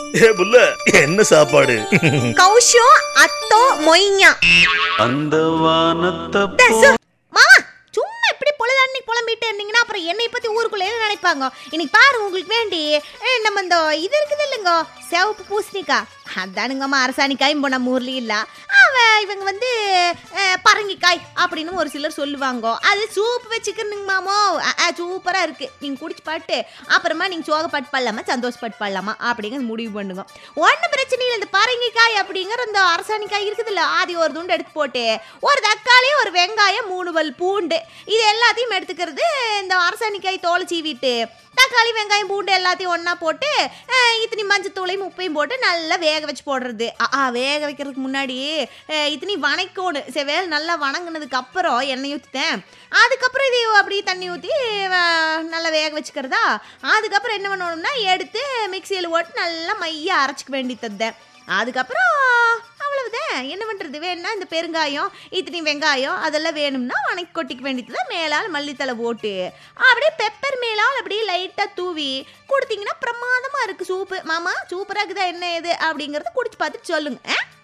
ஏ புள்ள என்ன சாப்பாடு கௌஷம் அத்தோ மொய்யா அந்த வானத்தை சு- மாமா சும்மா இப்படி பொழுதாண்டி புலம்பிட்டு இருந்தீங்கன்னா அப்புறம் என்னை பத்தி ஊருக்குள்ள என்ன நினைப்பாங்க இன்னைக்கு பாருங்க உங்களுக்கு வேண்டி ஏ, நம்ம இந்த இது இருக்குது இல்லைங்க சிவப்பு பூசணிக்காய் அதானுங்கம்மா அரசாணிக்காயும் இப்போ நம்ம ஊர்லயும் இல்ல அவ இவங்க வந்து அஹ், பரங்கிக்காய் அப்படின்னு ஒரு சிலர் சொல்லுவாங்க அது சூப் வச்சுக்கிறனுங்க மாமோ சூப்பரா இருக்கு நீங்க குடிச்சு பாட்டு அப்புறமா நீங்க சோகப்பட்டு பாடலாமா சந்தோஷப்பட்டு பாடலாமா அப்படிங்கிற முடிவு பண்ணுங்க ஒன்றும் பிரச்சனை இல்லை இந்த பரங்கிக்காய் அப்படிங்கிற இந்த அரசாணிக்காய் இருக்குதுல்ல ஆதி ஒரு துண்டு எடுத்து போட்டு ஒரு தக்காளி ஒரு வெங்காயம் மூணு பல் பூண்டு இது எல்லாத்தையும் எடுத்துக்கிறது இந்த அரசாணிக்காய் தோலை சீவிட்டு தக்காளி வெங்காயம் பூண்டு எல்லாத்தையும் ஒன்றா போட்டு அஹ், இத்தனி மஞ்சத்தூளையும் உப்பையும் போட்டு நல்லா வேக வச்சு போடுறது ஆ, ஆ வேக வைக்கிறதுக்கு முன்னாடி அஹ், இத்தனி வணக்கோடு செவேல் நல்லா வணங்குனதுக்கு அப்புறம் எண்ணெய் ஊற்றிட்டேன் அதுக்கப்புறம் இது அப்படியே தண்ணி ஊற்றி நல்லா வேக வச்சுக்கிறதா அதுக்கப்புறம் என்ன பண்ணணும்னா எடுத்து மிக்சியில் போட்டு நல்லா மைய அரைச்சிக்க வேண்டி தந்தேன் அதுக்கப்புறம் அவ்வளவுதான் என்ன பண்ணுறது வேணும்னா இந்த பெருங்காயம் இத்தனி வெங்காயம் அதெல்லாம் வேணும்னா வணக்கி கொட்டிக்க வேண்டியது தான் மேலால் மல்லித்தலை போட்டு அப்படியே பெப்பர் மேலால் அப்படியே லைட்டாக தூவி கொடுத்தீங்கன்னா பிரமாதமாக இருக்குது சூப்பு மாமா சூப்பராக இருக்குதா என்ன ஏது அப்படிங்கிறத குடிச்சு பார்த்துட்டு சொல்லுங்க ஆ